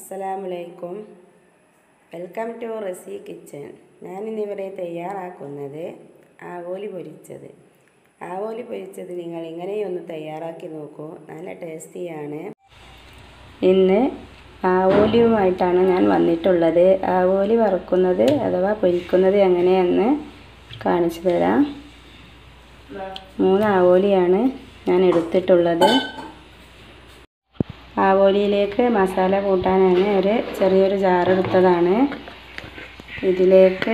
അസ്സലാമലൈക്കും welcome to റസി kitchen ഞാനിന്നിവിടെ തയ്യാറാക്കുന്നത് ആവോലി പൊരിച്ചത് ആവോലി പൊരിച്ചത് നിങ്ങൾ ഇങ്ങനെയൊന്ന് തയ്യാറാക്കി നോക്കൂ നല്ല ടേസ്റ്റിയാണ് ഇന്ന് ആവോലിയുമായിട്ടാണ് ഞാൻ വന്നിട്ടുള്ളത് ആവോലി വറുക്കുന്നത് അഥവാ പൊരിക്കുന്നത് എങ്ങനെയെന്ന് കാണിച്ചു തരാം മൂന്ന് ആവോലിയാണ് ഞാൻ എടുത്തിട്ടുള്ളത് ആവോലിയിലേക്ക് മസാല കൂട്ടാനാണ് ഒരു ചെറിയൊരു ജാർ എടുത്തതാണ് ഇതിലേക്ക്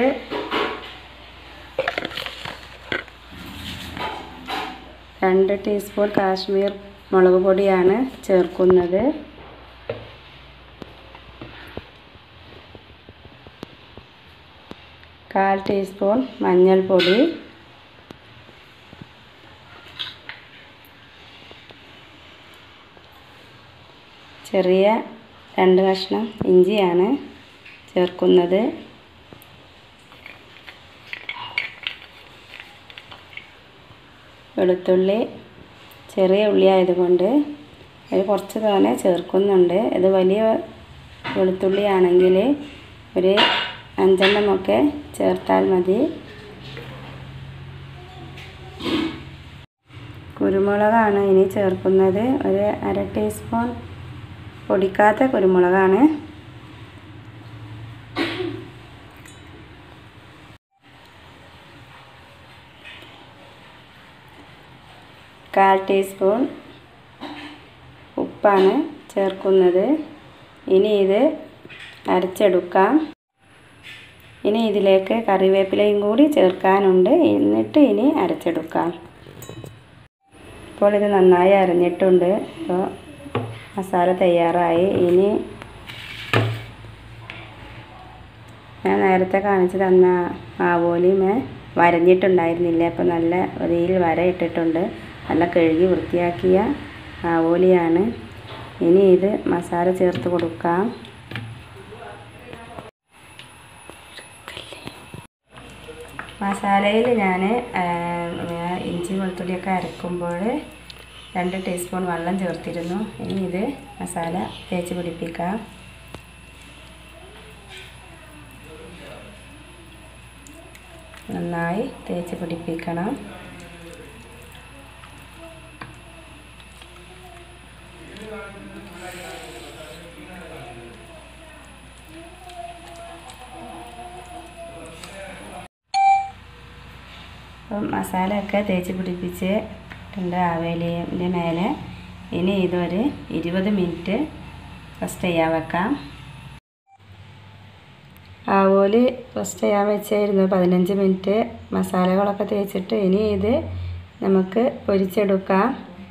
രണ്ട് ടീസ്പൂൺ കാശ്മീർ മുളക് പൊടിയാണ് ചേർക്കുന്നത് കാൽ ടീസ്പൂൺ മഞ്ഞൾപ്പൊടി ചെറിയ രണ്ട് കഷ്ണം ഇഞ്ചിയാണ് ചേർക്കുന്നത് വെളുത്തുള്ളി ചെറിയ ഉള്ളി ആയതുകൊണ്ട് ഒരു കുറച്ച് തോനെ ചേർക്കുന്നുണ്ട് ഇത് വലിയ വെളുത്തുള്ളി ആണെങ്കിൽ ഒരു അഞ്ചെണ്ണമൊക്കെ ചേർത്താൽ മതി കുരുമുളകാണ് ഇനി ചേർക്കുന്നത് ഒരു അര ടീസ്പൂൺ പൊടിക്കാത്ത കുരുമുളകാണ് കാൽ ടീസ്പൂൺ ഉപ്പാണ് ചേർക്കുന്നത് ഇനി ഇത് അരച്ചെടുക്കാം ഇനി ഇതിലേക്ക് കറിവേപ്പിലയും കൂടി ചേർക്കാനുണ്ട് എന്നിട്ട് ഇനി അരച്ചെടുക്കാം ഇപ്പോൾ ഇത് നന്നായി അരഞ്ഞിട്ടുണ്ട് അപ്പോൾ മസാല തയ്യാറായി ഇനി ഞാൻ നേരത്തെ കാണിച്ചു തന്ന ആവോലിമേ വരഞ്ഞിട്ടുണ്ടായിരുന്നില്ല അപ്പോൾ നല്ല ഒരയിൽ വര ഇട്ടിട്ടുണ്ട് നല്ല കഴുകി വൃത്തിയാക്കിയ ആവോലിയാണ് ഇനി ഇത് മസാല ചേർത്ത് കൊടുക്കാം മസാലയിൽ ഞാൻ ഇഞ്ചി വെളുത്തുള്ളിയൊക്കെ അരക്കുമ്പോൾ രണ്ട് ടീസ്പൂൺ വെള്ളം ചേർത്തിരുന്നു ഇനി ഇത് മസാല തേച്ച് പിടിപ്പിക്കാം നന്നായി തേച്ച് പിടിപ്പിക്കണം അപ്പം മസാലയൊക്കെ തേച്ച് പിടിപ്പിച്ച് ഉണ്ട് ആവേലിൻ്റെ മേലെ ഇനി ഇതൊരു ഇരുപത് മിനിറ്റ് റെസ്റ്റ് ചെയ്യാൻ വെക്കാം ആവോലി റെസ്റ്റ് ചെയ്യാൻ വെച്ചായിരുന്നു പതിനഞ്ച് മിനിറ്റ് മസാലകളൊക്കെ തേച്ചിട്ട് ഇനി ഇത് നമുക്ക് പൊരിച്ചെടുക്കാം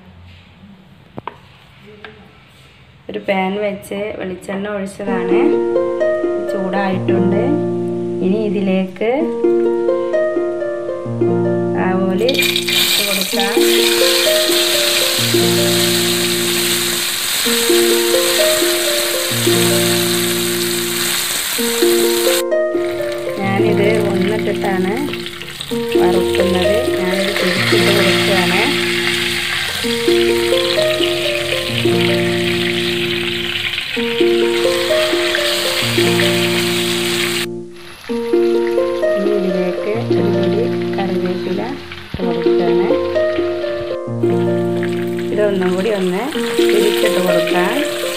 ഒരു പാൻ വെച്ച് വെളിച്ചെണ്ണ ഒഴിച്ചതാണ് ചൂടായിട്ടുണ്ട് ഇനി ഇതിലേക്ക് ആവോലി ഇട്ട് കൊടുക്കാം ഞാനിത് ഒന്നിട്ടിട്ടാണ് വറുക്കുന്നത് ഞാനിത് തിരിച്ചിട്ട് കൊടുക്കുകയാണ് ഇനി ഇതിലേക്ക് ഒരു പൊടി കറിവേപ്പില ഇട്ട് കൊടുക്കുകയാണ് ഇതൊന്നും കൂടി ഒന്ന് തിരിച്ചിട്ട് കൊടുക്കാം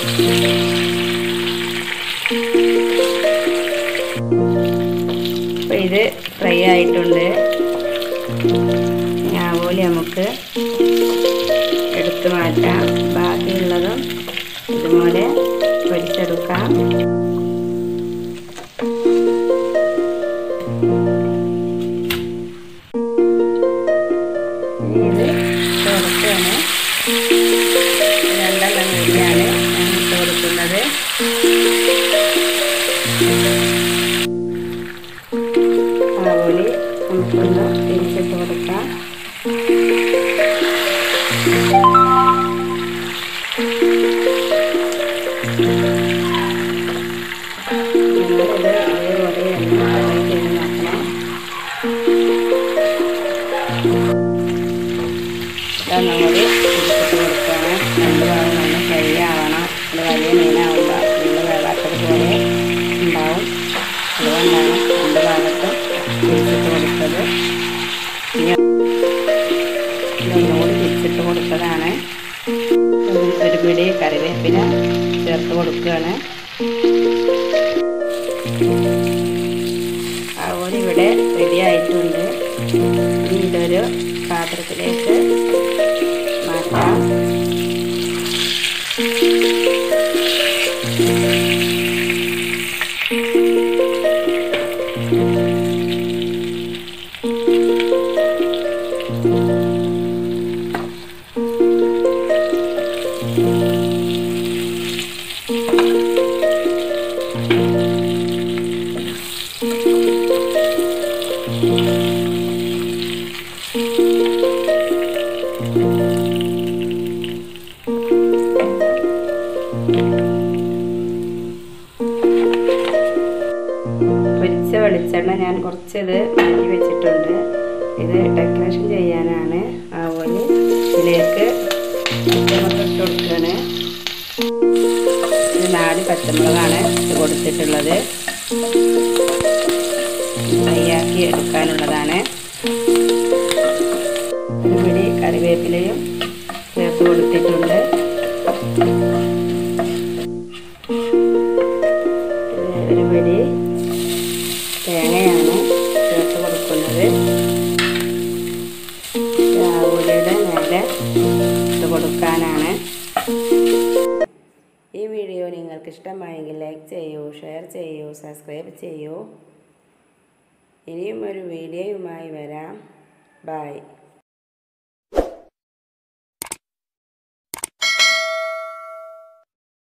അപ്പോൾ ഇത് ഫ്രൈ ആയിട്ടുണ്ട് ഞാവോലി നമുക്ക് എടുത്തു മാറ്റാം ബാക്കിയുള്ളതും ഇതുപോലെ പൊരിച്ചെടുക്കാം ഇനി ഇത് ചേർക്കുകയാണ് രണ്ടെണ്ണം കൂടിയാണ് ഞാൻ ഇട്ട് കൊടുക്കുന്നത് ആവോലി നമുക്കൊന്ന് തിരിച്ചിട്ട് കൊടുക്കാം നമ്മളിത് അതേപോലെ ഫ്രൈ ചെയ്ത് നോക്കണം ഇതാ നമ്മൾ തിരിച്ചിട്ട് കൊടുക്കുകയാണ് രണ്ട് ഭാഗം നല്ല ഫ്രൈ ആവണം അത് വലിയ മീനാവുമ്പോൾ ഉള്ളു വേവാത്ത ഒന്നുകൂടി തിരിച്ചിട്ട് കൊടുത്തതാണ് ഒരു പിടി കറിവേപ്പില ചേർത്ത് കൊടുക്കുകയാണ് അതുപോലെ ഇവിടെ റെഡി ആയിട്ടുണ്ട് ഇനി ഇതൊരു പാത്രത്തിലേക്ക് മാറ്റാം പൊരിച്ച വെളിച്ചെണ്ണ ഞാൻ കുറച്ച് ഇത് മാറ്റി വെച്ചിട്ടുണ്ട് ഇത് ഡെക്കറേഷൻ ചെയ്യാനാണ് അതുപോലെ ഇതിലേക്ക് പച്ചമുളക് ഇട്ട് കൊടുക്കുകയാണ് ഇത് നാല് പച്ചമുളകാണ് ഇട്ട് കൊടുത്തിട്ടുള്ളത് ഫ്രൈയാക്കി എടുക്കാനുള്ളതാണ് ഒരു പിടി കറിവേപ്പിലയും ചേർത്ത് കൊടുത്തിട്ടുണ്ട് ഒരു പിടി തേങ്ങയാണ് ചേർത്ത് കൊടുക്കുന്നത് രാവുലിയുടെ മേലെ ഇട്ട് കൊടുക്കാനാണ് ഈ വീഡിയോ നിങ്ങൾക്ക് ഇഷ്ടമായെങ്കിൽ ലൈക്ക് ചെയ്യൂ ഷെയർ ചെയ്യൂ സബ്സ്ക്രൈബ് ചെയ്യൂ ഇനിയും ഒരു വീഡിയോയുമായി വരാം ബായ്